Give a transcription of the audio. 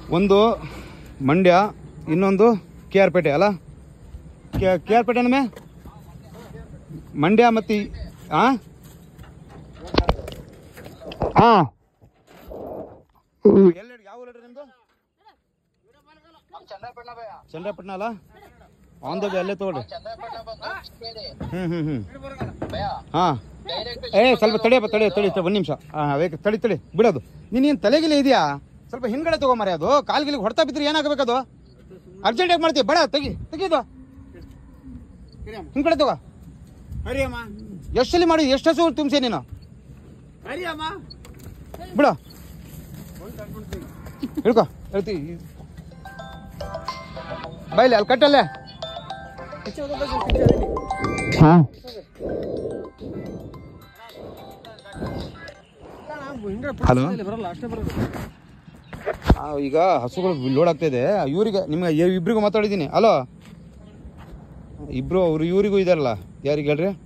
ಒಂದು ಮಂಡ್ಯ ಇನ್ನೊಂದು K R ಪೇಟೆ ಅಲ್ಲ ಕೆ ಕೆ ಆರ್ ಪೇಟೆ ನಮೆ ಮಂಡ್ಯ ಮತ್ತು ಹಾಂ ಹಾಂ ಎಲ್ಲಿ ಯಾವ ಊರು ನಿಮ್ಮದು ಚಂದ್ರಪಟ್ಟಣ ಅಲ್ಲ ಆನ್ ದ ಅಲ್ಲೇ ತಗೊಳ್ಳಿ ಹ್ಞೂ ಹ್ಞೂ ಹ್ಞೂ ಹಾಂ ಏ ಸ್ವಲ್ಪ ತಡಿಯಪ್ಪ ತಡಿ ತಡಿ ತಡಿ, ಒಂದು ನಿಮಿಷ ಹಾಂ ಅದಕ್ಕೆ ತಡಿ ತಡಿ ಬಿಡೋದು ನೀನೇನು ತಲೆಗಿಲೆ ಇದೆಯಾ ಸ್ವಲ್ಪ ಹಿಂದ್ಗಡೆ ತಗೊಂಬರಿ ಅದು ಕಾಲ್ಗಿಲಿಗೆ ಹೊಡ್ತಾ ಬಿದ್ದರೆ ಏನಾಗಬೇಕದು ಅರ್ಜೆಂಟಾಗಿ ಮಾಡ್ತೀವಿ ಬೇಡ ತೆಗಿ ತೆಗೀದು ಹಿಂದ್ಗಡೆ ತಗೋ ಹರಿಯಮ್ಮ ಎಷ್ಟಲ್ಲಿ ಮಾಡಿ ಎಷ್ಟು ಹಸು ತುಂಬಿಸಿ ನೀನು ಹರಿಯಮ್ಮ ಬಿಡು ಹಿಡ್ಕೊ ಹೇಳ್ತಿ ಬೈಲಿ ಅಲ್ಲಿ ಕಟ್ಟಲ್ಲೇ ಹಾಂ ಹಲೋ ಬರಲ್ಲ ಅಷ್ಟೇ ಬರೋದು ಆ, ಈಗ ಹಸುಗಳು ಲೋಡ್ ಆಗ್ತಾ ಇದೆ ಇವರಿಗೆ ನಿಮ್ಗೆ ಇ- ಇಬ್ರಿಗೂ ಮಾತಾಡಿದ್ದೀನಿ ಹಲೋ ಇಬ್ರು ಅವ್ರು ಇವರಿಗೂ ಇದಾರಲ್ಲ ಯಾರಿಗೆ ಹೇಳ್ರಿ